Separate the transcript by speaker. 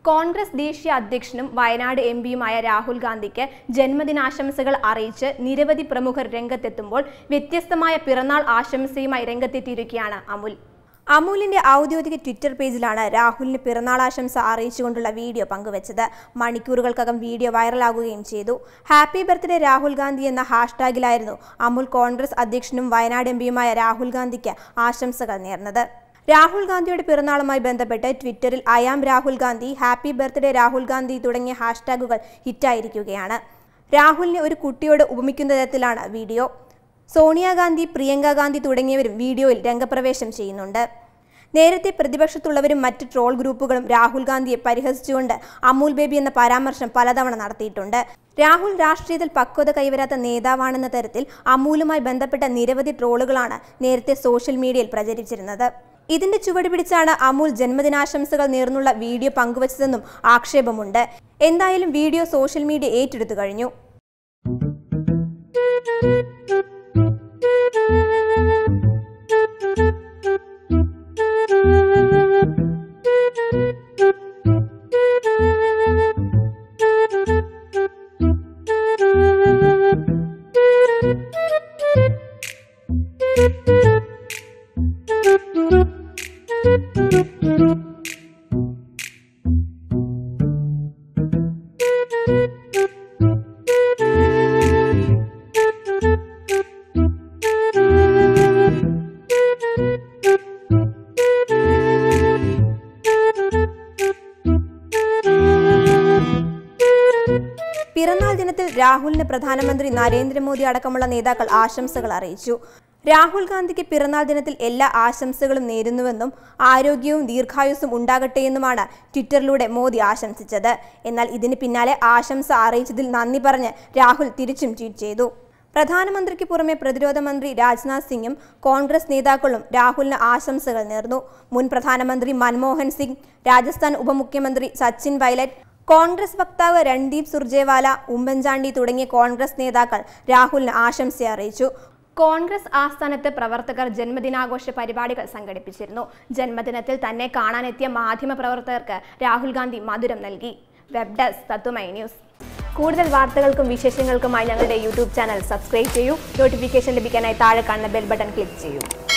Speaker 1: കോൺഗ്രസ് ദേശീയ അധ്യക്ഷനും വയനാട് എം പിയുമായ രാഹുൽ ഗാന്ധിക്ക് ജന്മദിനാശംസകൾ അറിയിച്ച് നിരവധി പ്രമുഖർ രംഗത്തെത്തുമ്പോൾ വ്യത്യസ്തമായ പിറന്നാൾ ആശംസയുമായി രംഗത്തെത്തിയിരിക്കുകയാണ് അമുൽ അമൂലിന്റെ ഔദ്യോഗിക ട്വിറ്റർ പേജിലാണ് രാഹുലിന് പിറന്നാൾ ആശംസ അറിയിച്ചുകൊണ്ടുള്ള വീഡിയോ പങ്കുവച്ചത് മണിക്കൂറുകൾക്കകം വീഡിയോ വൈറലാകുകയും ചെയ്തു ഹാപ്പി ബർത്ത്ഡേ രാഹുൽ ഗാന്ധി എന്ന ഹാഷ്ടാഗിലായിരുന്നു അമുൽ കോൺഗ്രസ് അധ്യക്ഷനും വയനാട് എം പിയുമായ രാഹുൽ ഗാന്ധിക്ക് ആശംസകൾ നേർന്നത് രാഹുൽ ഗാന്ധിയുടെ പിറന്നാളുമായി ബന്ധപ്പെട്ട് ട്വിറ്ററിൽ I am Rahul Gandhi happy birthday Rahul Gandhi തുടങ്ങിയ ഹാഷ്ടാഗുകൾ ഹിറ്റായിരിക്കുകയാണ് രാഹുലിനെ ഒരു കുട്ടിയോട് ഉപമിക്കുന്ന തരത്തിലാണ് വീഡിയോ സോണിയാഗാന്ധി പ്രിയങ്ക ഗാന്ധി തുടങ്ങിയവരും വീഡിയോയിൽ രംഗപ്രവേശം ചെയ്യുന്നുണ്ട് നേരത്തെ പ്രതിപക്ഷത്തുള്ളവരും മറ്റ് ട്രോൾ ഗ്രൂപ്പുകളും രാഹുൽ ഗാന്ധിയെ പരിഹസിച്ചുകൊണ്ട് അമൂൽ ബേബി എന്ന പരാമർശം പലതവണ നടത്തിയിട്ടുണ്ട് രാഹുൽ രാഷ്ട്രീയത്തിൽ പക്വത കൈവരാത്ത നേതാവാണെന്ന തരത്തിൽ അമൂലുമായി ബന്ധപ്പെട്ട നിരവധി ട്രോളുകളാണ് നേരത്തെ സോഷ്യൽ മീഡിയയിൽ പ്രചരിച്ചിരുന്നത് ഇതിന്റെ ചുവട് പിടിച്ചാണ് അമൂൽ ജന്മദിനാശംസകൾ നേർന്നുള്ള വീഡിയോ പങ്കുവച്ചതെന്നും ആക്ഷേപമുണ്ട് എന്തായാലും വീഡിയോ സോഷ്യൽ മീഡിയ ഏറ്റെടുത്തു കഴിഞ്ഞു പിറന്നാൾ ദിനത്തിൽ രാഹുലിന് പ്രധാനമന്ത്രി നരേന്ദ്രമോദി അടക്കമുള്ള നേതാക്കൾ ആശംസകൾ അറിയിച്ചു രാഹുൽ ഗാന്ധിക്ക് പിറന്നാൾ ദിനത്തിൽ എല്ലാ ആശംസകളും നേരുന്നുവെന്നും ആരോഗ്യവും ദീർഘായുസ്സും ഉണ്ടാകട്ടെയെന്നുമാണ് ട്വിറ്ററിലൂടെ മോദി ആശംസിച്ചത് എന്നാൽ ഇതിന് പിന്നാലെ ആശംസ അറിയിച്ചതിൽ നന്ദി പറഞ്ഞ് രാഹുൽ തിരിച്ചും ട്വീറ്റ് ചെയ്തു പ്രധാനമന്ത്രിക്ക് പുറമെ പ്രതിരോധ മന്ത്രി രാജ്നാഥ് സിംഗും കോൺഗ്രസ് നേതാക്കളും രാഹുലിന് ആശംസകൾ നേർന്നു മുൻ പ്രധാനമന്ത്രി മൻമോഹൻ സിംഗ് രാജസ്ഥാൻ ഉപമുഖ്യമന്ത്രി സച്ചിൻ പൈലറ്റ് കോൺഗ്രസ് വക്താവ് രൺദീപ് സുർജേവാല ഉമ്മൻചാണ്ടി തുടങ്ങിയ കോൺഗ്രസ് നേതാക്കൾ രാഹുലിന് ആശംസ അറിയിച്ചു കോൺഗ്രസ് ആസ്ഥാനത്ത് പ്രവർത്തകർ ജന്മദിനാഘോഷ പരിപാടികൾ സംഘടിപ്പിച്ചിരുന്നു ജന്മദിനത്തിൽ തന്നെ കാണാനെത്തിയ മാധ്യമ പ്രവർത്തകർക്ക് രാഹുൽ ഗാന്ധി മധുരം നൽകി വെബ് ഡെസ്ക് തത്വമൈ ന്യൂസ് കൂടുതൽ വാർത്തകൾക്കും വിശേഷങ്ങൾക്കുമായി ഞങ്ങളുടെ യൂട്യൂബ് ചാനൽ സബ്സ്ക്രൈബ് ചെയ്യൂ നോട്ടിഫിക്കേഷൻ ലഭിക്കാനായി താഴെ കാണുന്ന ബെൽ ബട്ടൺ ക്ലിക്ക് ചെയ്യൂ